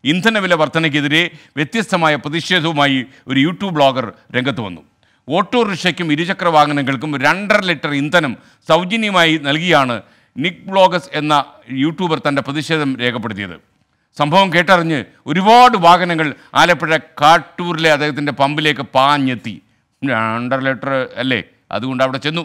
ഇന്ധനവില വർധനയ്ക്കെതിരെ വ്യത്യസ്തമായ പ്രതിഷേധവുമായി ഒരു യൂട്യൂബ് ബ്ലോഗർ രംഗത്ത് വന്നു ഓട്ടോറിക്ഷയ്ക്കും ഇരുചക്ര വാഹനങ്ങൾക്കും രണ്ടര ലിറ്റർ ഇന്ധനം സൗജന്യമായി നൽകിയാണ് നിക് ബ്ലോഗസ് എന്ന യൂട്യൂബർ തൻ്റെ പ്രതിഷേധം രേഖപ്പെടുത്തിയത് സംഭവം കേട്ടറിഞ്ഞ് ഒരുപാട് വാഹനങ്ങൾ ആലപ്പുഴ കാട്ടൂരിലെ അദ്ദേഹത്തിൻ്റെ പമ്പിലേക്ക് പാഞ്ഞെത്തി രണ്ടര ലിറ്റർ അല്ലേ അതുകൊണ്ട് അവിടെ ചെന്നു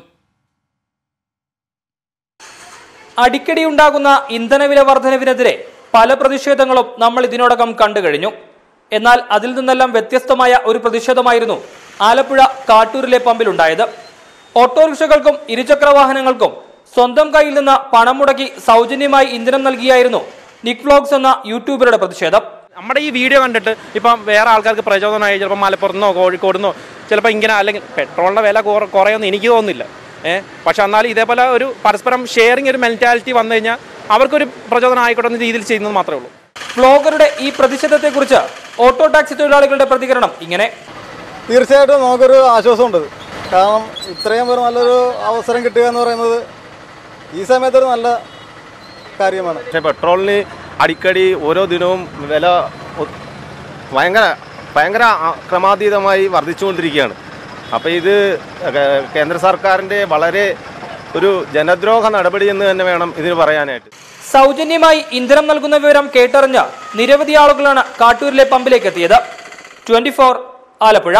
അടിക്കടി ഉണ്ടാകുന്ന ഇന്ധനവില വർധനവിനെതിരെ പല പ്രതിഷേധങ്ങളും നമ്മൾ ഇതിനോടകം കണ്ടു കഴിഞ്ഞു എന്നാൽ അതിൽ നിന്നെല്ലാം വ്യത്യസ്തമായ ഒരു പ്രതിഷേധമായിരുന്നു ആലപ്പുഴ കാട്ടൂരിലെ പമ്പിലുണ്ടായത് ഓട്ടോറിക്ഷകൾക്കും ഇരുചക്ര വാഹനങ്ങൾക്കും സ്വന്തം കയ്യിൽ നിന്ന് പണം മുടക്കി സൗജന്യമായി ഇന്ധനം നൽകിയായിരുന്നു നിക് വ്ലോഗ്സ് എന്ന യൂട്യൂബറുടെ പ്രതിഷേധം നമ്മുടെ ഈ വീഡിയോ കണ്ടിട്ട് ഇപ്പം വേറെ ആൾക്കാർക്ക് പ്രചോദനമായി ചിലപ്പോൾ മലപ്പുറത്തുനിന്നോ കോഴിക്കോടുന്നോ ചിലപ്പോൾ ഇങ്ങനെ അല്ലെങ്കിൽ പെട്രോളിൻ്റെ വില കുറ- കുറയുമെന്ന് എനിക്ക് തോന്നുന്നില്ല ഏഹ് പക്ഷെ എന്നാലും ഇതേപോലെ ഒരു പരസ്പരം ഷെയറിങ് ഒരു മെൻറ്റാലിറ്റി വന്നു കഴിഞ്ഞാൽ അവർക്കൊരു പ്രചോദനം ആയിക്കോട്ടെ എന്ന രീതിയിൽ ചെയ്യുന്നത് മാത്രമേ ഉള്ളൂ വ്ലോഗറുടെ ഈ പ്രതിഷേധത്തെക്കുറിച്ച് ഓട്ടോ ടാക്സി തൊഴിലാളികളുടെ പ്രതികരണം ഇങ്ങനെ തീർച്ചയായിട്ടും നമുക്കൊരു ആശ്വാസമുണ്ട് കാരണം ഇത്രയും ഒരു നല്ലൊരു അവസരം കിട്ടുക എന്ന് പറയുന്നത് ഈ സമയത്തൊരു നല്ല കാര്യമാണ് പക്ഷേ പെട്രോളിന് അടിക്കടി ഓരോ ദിനവും വില ഒ- ഭയങ്കര ഭയങ്കര ആ- ക്രമാതീതമായി വർദ്ധിച്ചുകൊണ്ടിരിക്കുകയാണ് അപ്പോൾ ഇത് കേ- കേന്ദ്ര സർക്കാരിൻ്റെ വളരെ ഒരു ജനദ്രോഹ നടപടി എന്ന് തന്നെ വേണം ഇതിന് പറയാനായിട്ട് സൗജന്യമായി ഇന്ധനം നൽകുന്ന വിവരം കേട്ടറിഞ്ഞ നിരവധി ആളുകളാണ് കാട്ടൂരിലെ പമ്പിലേക്ക് എത്തിയത് twenty Alappuzha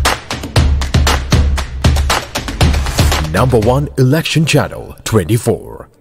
Number one election channel 24.